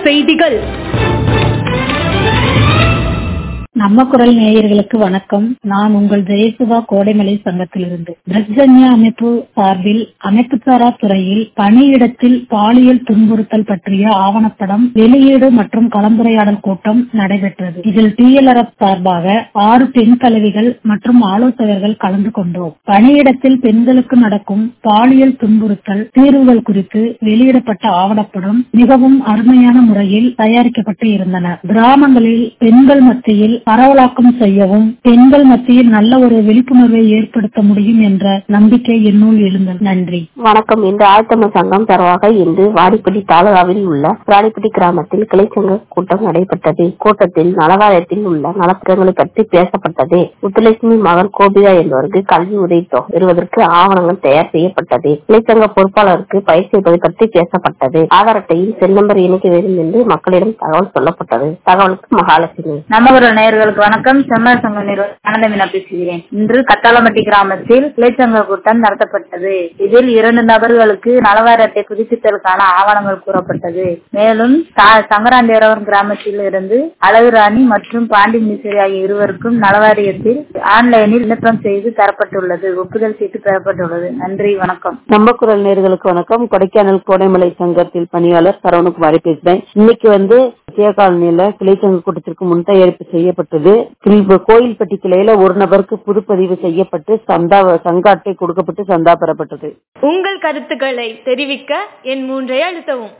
செய்திகள் நம்ம குரல் நேயர்களுக்கு வணக்கம் நான் உங்கள் ஜெயசுதா கோடைமலை சங்கத்திலிருந்து பிரஸ்ஜன்யா அமைப்பு சார்பில் அமைப்புசாரா துறையில் பணியிடத்தில் பாலியல் துன்புறுத்தல் பற்றிய ஆவணப்படம் வெளியீடு மற்றும் கலந்துரையாடல் கூட்டம் நடைபெற்றது இதில் டிஎல்ஆர்எஃப் சார்பாக ஆறு பெண் கல்விகள் மற்றும் ஆலோசகர்கள் கலந்து கொண்டோம் பணியிடத்தில் பெண்களுக்கு நடக்கும் பாலியல் துன்புறுத்தல் தீர்வுகள் குறித்து வெளியிடப்பட்ட ஆவணப்படம் மிகவும் அருமையான முறையில் தயாரிக்கப்பட்டு இருந்தன கிராமங்களில் பெண்கள் மத்தியில் பரவலாக்கம் செய்யவும் பெண்கள் மத்தியில் நல்ல ஒரு விழிப்புணர்வை ஏற்படுத்த முடியும் என்ற நம்பிக்கை என்னுள் எழுந்தது நன்றி வணக்கம் இன்று ஆழ்த்தமிழ் சங்கம் சார்பாக இன்று வாடிப்பட்டி தாலுகாவில் உள்ள வாடிப்பட்டி கிராமத்தில் கிளைச்சங்க கூட்டம் நடைபெற்றது கூட்டத்தில் நலவாரியத்தில் உள்ள நலத்திட்டங்களை பற்றி பேசப்பட்டது முத்துலட்சுமி மகன் கோபிதா என்பவருக்கு கல்வி உதவித்தொகை பெறுவதற்கு ஆவணங்கள் தயார் செய்யப்பட்டது கிளைச்சங்க பொறுப்பாளருக்கு பயிற்சி செய்வதை பற்றி பேசப்பட்டது ஆதார் அட்டையில் செல் நம்பர் இணைக்க வேண்டும் என்று மக்களிடம் தகவல் சொல்லப்பட்டது தகவலுக்கு மகாலட்சுமி நமகர நேயர்களுக்கு வணக்கம் செம்மர் சங்க நிறுவனம் ஆனந்தமினா பேசுகிறேன் இன்று கத்தாளம்பட்டி கிராமத்தில் கிளைச்சங்க கூட்டம் நடத்தப்பட்டது இதில் இரண்டு நபர்களுக்கு நலவாரி அட்டை புதுப்பித்தலுக்கான ஆவணங்கள் கூறப்பட்டது மேலும் சங்கராந்தேரவன் கிராமத்தில் இருந்து அழகுராணி மற்றும் பாண்டி மிஸ்ரி ஆகிய இருவருக்கும் நலவாரியத்தில் ஆன்லைனில் விண்ணப்பம் செய்து தரப்பட்டுள்ளது ஒப்புதல் சீட்டு பெறப்பட்டுள்ளது நன்றி வணக்கம் நம்ம குரல் நேர்களுக்கு வணக்கம் கொடைக்கானல் கோடைமலை சங்கத்தில் பணியாளர் சரவணகுமாரி பேசுறேன் இன்னைக்கு வந்து காலனியில கிளைச்சங்க கூட்டத்திற்கு முன் தயாரிப்பு செய்யப்பட்டது கோயில்பட்டி கிளையில ஒரு நபருக்கு புதுப்பதிவு செய்யப்பட்டு சந்தா சங்க அட்டை கொடுக்கப்பட்டு சந்தா பெறப்பட்டது உங்கள் கருத்துக்களை தெரிவிக்க என் மூன்றை அழுத்தவும்